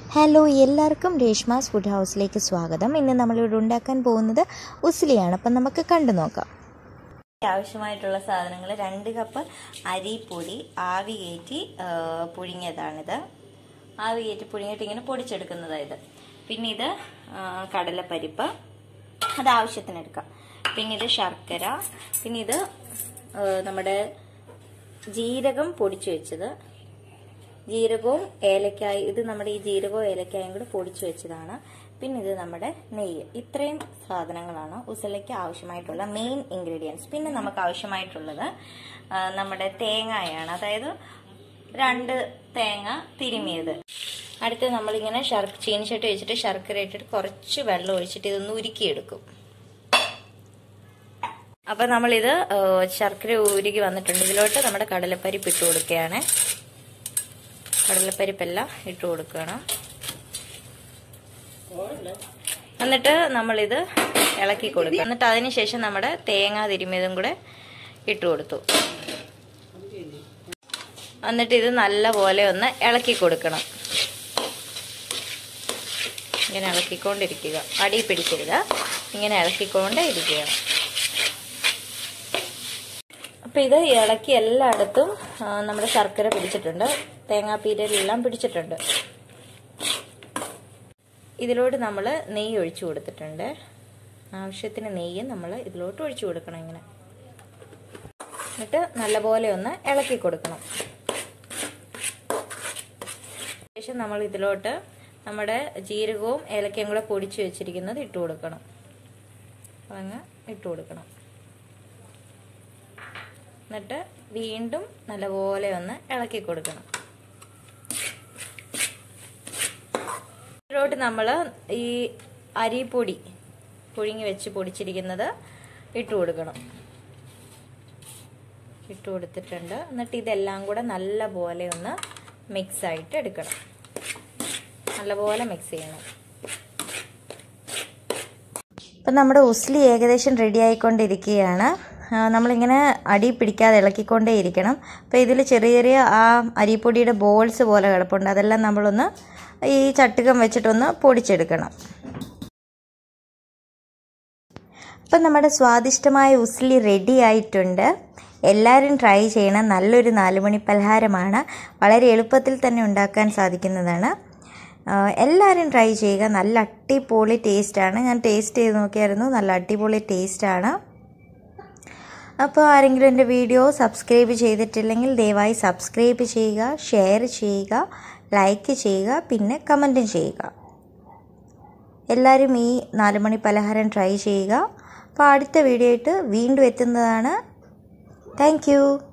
hello എല്ലാവർക്കും Reshma's food ഹൗസിലേക്ക് സ്വാഗതം ഇന്ന് നമ്മളിവിടെ ഉണ്ടാക്കാൻ പോകുന്നത് ഉസ്ലിയാണ് അപ്പം നമുക്ക് കണ്ടു നോക്കാം ആവശ്യമായിട്ടുള്ള സാധനങ്ങൾ രണ്ട് കപ്പ് അരിപ്പൊടി ആവി കയറ്റി ആ, പുഴുങ്ങിയതാണിത് ആവി കയറ്റി പുഴുങ്ങിയിട്ട് ഇങ്ങനെ പൊടിച്ചെടുക്കുന്നതായത് പിന്നെ ഇത് ആ, കടലപ്പരിപ്പ് അത് ആവശ്യത്തിന് എടുക്കാം പിന്നെ ഇത് ശർക്കര പിന്നെ ഇത് ആ, നമ്മുടെ ജീരകം പൊടിച്ചു വെച്ചത് ജീരകവും ഏലക്കായും ഇത് നമ്മുടെ ഈ ജീരകവും ഏലക്കായും കൂടെ പൊടിച്ചു വെച്ചതാണ് പിന്നെ ഇത് നമ്മുടെ നെയ്യ് ഇത്രയും സാധനങ്ങളാണ് ഉസലയ്ക്ക് ആവശ്യമായിട്ടുള്ള മെയിൻ ഇൻഗ്രീഡിയൻസ് പിന്നെ നമുക്ക് ആവശ്യമായിട്ടുള്ളത് ആ, നമ്മുടെ തേങ്ങയാണ് അതായത് രണ്ട് തേങ്ങ തിരുമിയത് അടുത്ത് നമ്മളിങ്ങനെ ശർക്ക ചീനിച്ചട്ടി വെച്ചിട്ട് ശർക്കര ഇട്ടിട്ട് കുറച്ച് വെള്ളം ഒഴിച്ചിട്ട് ഇതൊന്ന് ഉരുക്കിയെടുക്കും അപ്പൊ നമ്മളിത് ആ, ശർക്കര ഉരുകി വന്നിട്ടുണ്ട് ഇതിലോട്ട് നമ്മുടെ കടലപ്പരിപ്പ് ഇട്ട് കൊടുക്കുകയാണ് കടലപ്പരിപ്പെല്ലാം ഇട്ട് കൊടുക്കണം എന്നിട്ട് നമ്മളിത് ഇളക്കി കൊടുക്കുക എന്നിട്ട് അതിനുശേഷം നമ്മുടെ തേങ്ങ തിരുമിയതും കൂടെ ഇട്ട് കൊടുത്തു എന്നിട്ട് ഇത് നല്ലപോലെ ഒന്ന് ഇളക്കി കൊടുക്കണം ഇങ്ങനെ ഇളക്കിക്കൊണ്ടിരിക്കുക അടി പിടിക്കരുത് ഇങ്ങനെ ഇളക്കിക്കൊണ്ടേ ഇരിക്കുക അപ്പൊ ഇത് ഇളക്കി എല്ലായിടത്തും ആ, നമ്മുടെ ശർക്കര പിടിച്ചിട്ടുണ്ട് തേങ്ങാപ്പീരലെല്ലാം പിടിച്ചിട്ടുണ്ട് ഇതിലോട്ട് നമ്മൾ നെയ്യ് ഒഴിച്ചു കൊടുത്തിട്ടുണ്ട് ആവശ്യത്തിന് നെയ്യ് നമ്മൾ ഇതിലോട്ട് ഒഴിച്ചു കൊടുക്കണം ഇങ്ങനെ എന്നിട്ട് നല്ലപോലെ ഒന്ന് ഇളക്കി കൊടുക്കണം ശേഷം നമ്മൾ ഇതിലോട്ട് നമ്മുടെ ജീരകവും ഏലക്കയും കൂടെ പൊടിച്ചു വെച്ചിരിക്കുന്നത് ഇട്ട് കൊടുക്കണം അതങ്ങ് ഇട്ട് കൊടുക്കണം എന്നിട്ട് വീണ്ടും നല്ലപോലെ ഒന്ന് ഇളക്കി കൊടുക്കണം ഇതിലോട്ട് നമ്മൾ ഈ അരിപ്പൊടി പുഴുങ്ങി വെച്ച് പൊടിച്ചിരിക്കുന്നത് ഇട്ട് കൊടുക്കണം ഇട്ട് കൊടുത്തിട്ടുണ്ട് എന്നിട്ട് ഇതെല്ലാം കൂടെ നല്ലപോലെ ഒന്ന് മിക്സ് ആയിട്ട് എടുക്കണം നല്ലപോലെ മിക്സ് ചെയ്യണം ഇപ്പം നമ്മുടെ ഉസ്ലി ഏകദേശം റെഡി ആയിക്കൊണ്ടിരിക്കുകയാണ് ആ, നമ്മളിങ്ങനെ അടി പിടിക്കാതെ ഇളക്കിക്കൊണ്ടേ ഇരിക്കണം അപ്പോൾ ഇതിൽ ചെറിയ ചെറിയ ആ അരിപ്പൊടിയുടെ ബോൾസ് പോലെ കിടപ്പുണ്ട് അതെല്ലാം നമ്മളൊന്ന് ഈ ചട്ടുകം വെച്ചിട്ടൊന്ന് പൊടിച്ചെടുക്കണം അപ്പം നമ്മുടെ സ്വാദിഷ്ടമായ ഉസ്ലി റെഡി ആയിട്ടുണ്ട് എല്ലാവരും ട്രൈ ചെയ്യണം നല്ലൊരു നാലുമണി പലഹാരമാണ് വളരെ എളുപ്പത്തിൽ തന്നെ ഉണ്ടാക്കാൻ സാധിക്കുന്നതാണ് ആ, എല്ലാവരും ട്രൈ ചെയ്യുക നല്ല അടിപൊളി ടേസ്റ്റാണ് ഞാൻ ടേസ്റ്റ് ചെയ്ത് നോക്കിയായിരുന്നു നല്ല അടിപൊളി ടേസ്റ്റാണ് അപ്പോൾ ആരെങ്കിലും എൻ്റെ വീഡിയോ സബ്സ്ക്രൈബ് ചെയ്തിട്ടില്ലെങ്കിൽ ദയവായി സബ്സ്ക്രൈബ് ചെയ്യുക ഷെയർ ചെയ്യുക ലൈക്ക് ചെയ്യുക പിന്നെ കമൻറ്റും ചെയ്യുക എല്ലാവരും ഈ നാലുമണി പലഹാരം ട്രൈ ചെയ്യുക അപ്പോൾ അടുത്ത വീഡിയോ ആയിട്ട് വീണ്ടും എത്തുന്നതാണ് താങ്ക്